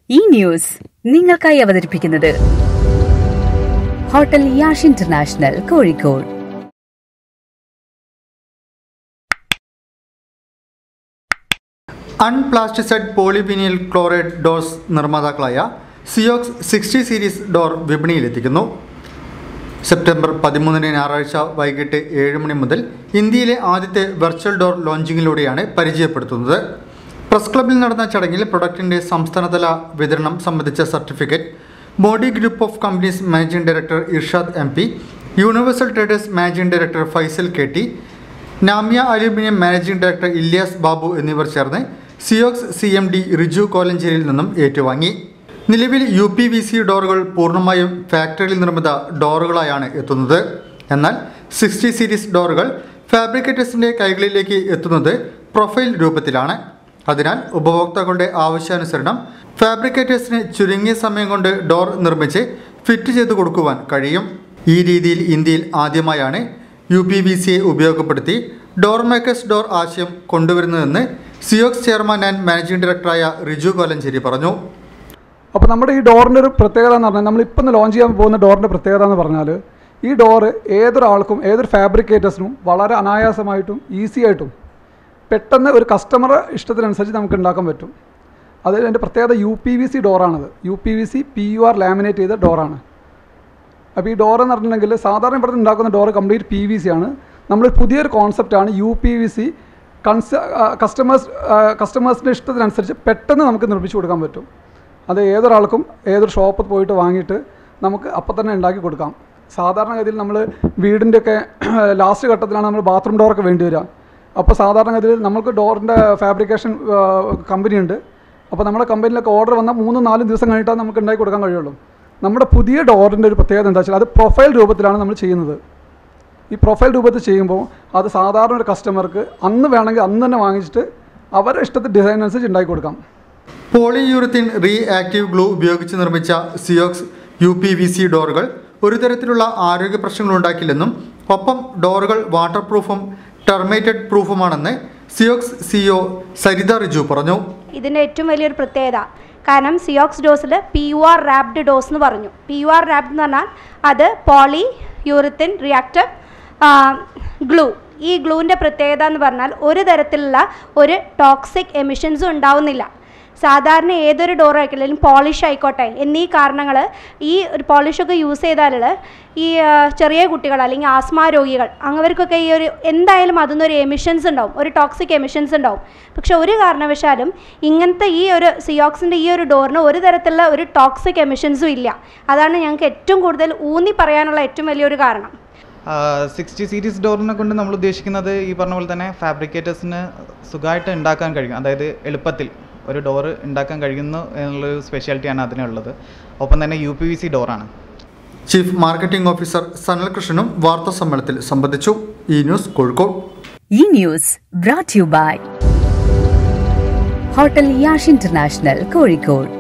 ഈ ന്യൂസ് നിങ്ങൾക്കായി അവതരിപ്പിക്കുന്നത് hotel Yash international Kozhikode unplasticised polyvinyl chloride doors നിർമ്മാതാക്കളായ സിയോക്സ് സിക്സ്റ്റി സീരീസ് ഡോർ വിപണിയിലെത്തിക്കുന്നു സെപ്റ്റംബർ പതിമൂന്നിന് ഞായറാഴ്ച വൈകിട്ട് ഏഴ് മണി മുതൽ ഇന്ത്യയിലെ ആദ്യത്തെ വെർച്വൽ ഡോർ ലോഞ്ചിങ്ങിലൂടെയാണ് പരിചയപ്പെടുത്തുന്നത് പ്രസ് ക്ലബിൽ നടന്ന ചടങ്ങിൽ പ്രൊഡക്റ്റിൻ്റെ സംസ്ഥാനതല വിതരണം സംബന്ധിച്ച certificate body group of companies managing director Irshad M P universal traders managing director Faisal K T നാമ്യ aluminium managing director Ilyas Babu എന്നിവർ ചേർന്ന് സിയോക്സ് സി എം ഡി റിജു കോലഞ്ചേരിയിൽ നിന്നും ഏറ്റുവാങ്ങി നിലവിൽ യു പി വി സി ഡോറുകൾ പൂർണ്ണമായും ഫാക്ടറിയിൽ നിർമ്മിത ഡോറുകളായാണ് എത്തുന്നത് എന്നാൽ സിക്സ്റ്റി സീരീസ് ഡോറുകൾ ഫാബ്രിക്കേറ്റേഴ്സിൻ്റെ കൈകളിലേക്ക് എത്തുന്നത് പ്രൊഫൈൽ രൂപത്തിലാണ് അതിനാൽ ഉപഭോക്താക്കളുടെ ആവശ്യാനുസരണം ഫാബ്രിക്കേറ്റേഴ്സിന് ചുരുങ്ങിയ സമയം കൊണ്ട് ഡോർ നിർമ്മിച്ച് ഫിറ്റ് ചെയ്ത് കൊടുക്കുവാൻ കഴിയും ഈ രീതിയിൽ ഇന്ത്യയിൽ ആദ്യമായാണ് യു പി വി സിയെ ഉപയോഗപ്പെടുത്തി ഡോർ മേക്കേഴ്സ് ഡോർ ആശയം കൊണ്ടുവരുന്നതെന്ന് സിയോക്സ് ചെയർമാൻ ആൻഡ് മാനേജിംഗ് ഡയറക്ടറായ റിജു കോലഞ്ചേരി പറഞ്ഞു അപ്പോൾ നമ്മുടെ ഈ ഡോറിൻ്റെ ഒരു പ്രത്യേകത എന്ന് പറഞ്ഞാൽ നമ്മളിപ്പോൾ ഒന്ന് ലോഞ്ച് ചെയ്യാൻ പോകുന്ന ഡോറിൻ്റെ പ്രത്യേകത എന്ന് പറഞ്ഞാൽ ഈ ഡോറ് ഏതൊരാൾക്കും ഏതൊരു ഫാബ്രിക്കേറ്റേഴ്സിനും വളരെ അനായാസമായിട്ടും ഈസി ആയിട്ടും പെട്ടെന്ന് ഒരു കസ്റ്റമർ ഇഷ്ടത്തിനനുസരിച്ച് നമുക്ക് ഉണ്ടാക്കാൻ പറ്റും അത് അതിൻ്റെ പ്രത്യേകത യു പി വി സി ഡോറാണത് U P V C P U R laminate ചെയ്ത ഡോറാണ് അപ്പോൾ ഈ ഡോർ എന്ന് പറഞ്ഞിട്ടുണ്ടെങ്കിൽ സാധാരണ ഇവിടെ ഉണ്ടാക്കുന്ന door complete P V C ആണ് നമ്മൾ പുതിയൊരു കോൺസെപ്റ്റാണ് യു പി വി സി കൺസ കസ്റ്റമേഴ്സ് കസ്റ്റമേഴ്സിൻ്റെ ഇഷ്ടത്തിനനുസരിച്ച് പെട്ടെന്ന് നമുക്ക് നിർമ്മിച്ചു കൊടുക്കാൻ പറ്റും അത് ഏതൊരാൾക്കും ഏതൊരു ഷോപ്പിൽ പോയിട്ട് വാങ്ങിയിട്ട് നമുക്ക് അപ്പം തന്നെ ഉണ്ടാക്കി കൊടുക്കാം സാധാരണഗതിയിൽ നമ്മൾ വീടിൻ്റെയൊക്കെ ലാസ്റ്റ് ഘട്ടത്തിലാണ് നമ്മൾ ബാത്റൂം ഡോറൊക്കെ വേണ്ടി വരിക അപ്പോൾ സാധാരണഗതിയിൽ നമുക്ക് ഡോറിൻ്റെ ഫാബ്രിക്കേഷൻ കമ്പനി ഉണ്ട് അപ്പോൾ നമ്മുടെ കമ്പനിയിലൊക്കെ ഓർഡർ വന്നാൽ മൂന്നും നാലും ദിവസം കഴിഞ്ഞിട്ടാണ് നമുക്ക് ഉണ്ടാക്കി കൊടുക്കാൻ കഴിയുള്ളൂ നമ്മുടെ പുതിയ ഡോറിൻ്റെ ഒരു പ്രത്യേകത എന്താ വെച്ചാൽ അത് പ്രൊഫൈൽ രൂപത്തിലാണ് നമ്മൾ ചെയ്യുന്നത് ഈ പ്രൊഫൈൽ രൂപത്തിൽ ചെയ്യുമ്പോൾ അത് സാധാരണ ഒരു കസ്റ്റമർക്ക് അന്ന് വേണമെങ്കിൽ അന്ന് തന്നെ വാങ്ങിച്ചിട്ട് അവരുടെ ഇഷ്ടത്തിൽ ഡിസൈൻ അനുസരിച്ച് ഉണ്ടാക്കി കൊടുക്കാം പോളിയൂറിത്തിൻ റീ ആക്റ്റീവ് ഗ്ലൂ ഉപയോഗിച്ച് നിർമ്മിച്ച സിയോക്സ് യു പി വി സി ഡോറുകൾ ഒരു തരത്തിലുള്ള ആരോഗ്യ പ്രശ്നങ്ങൾ ഉണ്ടാക്കില്ലെന്നും ഒപ്പം ഡോറുകൾ വാട്ടർ പ്രൂഫും ടെർമേറ്റഡ് പ്രൂഫുമാണെന്ന് സിയോക്സ് സിഒ സരിത റിജു പറഞ്ഞു ഇതിൻ്റെ ഏറ്റവും വലിയൊരു പ്രത്യേകത കാരണം സിയോക്സ് ഡോസിൽ P U R wrapped doors എന്ന് പറഞ്ഞു പി യു ആർ റാപ്ഡ് എന്ന് പറഞ്ഞാൽ അത് പോളി യൂറിത്തിൻ റിയാക്റ്റർ ഗ്ലൂ ഈ ഗ്ലൂവിൻ്റെ പ്രത്യേകത എന്ന് പറഞ്ഞാൽ ഒരു തരത്തിലുള്ള ഒരു ടോക്സിക് എമിഷൻസും ഉണ്ടാവുന്നില്ല സാധാരണ ഏതൊരു ഡോർ ആയിക്കോട്ടെ അല്ലെങ്കിൽ പോളിഷ് ആയിക്കോട്ടെ എന്നീ കാരണങ്ങൾ ഈ ഒരു പോളിഷൊക്കെ യൂസ് ചെയ്താൽ ഈ ആ, ചെറിയ കുട്ടികൾ അല്ലെങ്കിൽ ആസ്മ രോഗികൾ അവർക്കൊക്കെ ഈ ഒരു എന്തായാലും അതിന്നൊരു എമിഷൻസ് ഉണ്ടാവും ഒരു ടോക്സിക് എമിഷൻസ് ഉണ്ടാവും പക്ഷെ ഒരു കാരണവശാലും ഇങ്ങനത്തെ ഈ ഒരു സിയോക്സിൻ്റെ ഈ ഒരു ഡോറിന് ഒരു തരത്തിലുള്ള ഒരു ടോക്സിക് എമിഷൻസും ഇല്ല അതാണ് ഞങ്ങൾക്ക് ഏറ്റവും കൂടുതൽ ഊന്നി പറയാനുള്ള ഏറ്റവും വലിയൊരു കാരണം സിക്സ്റ്റി സീരീസ് ഡോറിനെ കൊണ്ട് നമ്മൾ ഉദ്ദേശിക്കുന്നത് ഈ പറഞ്ഞ പോലെ തന്നെ ഫാബ്രിക്കേറ്റേഴ്സിന് സുഖമായിട്ട് ഉണ്ടാക്കാൻ കഴിയും അതായത് എളുപ്പത്തിൽ ഒരു ഡോറ് ഉണ്ടാക്കാൻ കഴിയുന്നു എന്നുള്ളൊരു സ്പെഷ്യാലിറ്റിയാണ് അതിനുള്ളത് ഒപ്പം തന്നെ യു പി വി സി ഡോറാണ് ചീഫ് മാർക്കറ്റിംഗ് ഓഫീസർ സനൽകൃഷ്ണനും വാർത്താ സമ്മേളനത്തിൽ സംബന്ധിച്ചു ഈ ന്യൂസ് കോഴിക്കോട് ഈ news brought you by hotel Yash international Kozhikode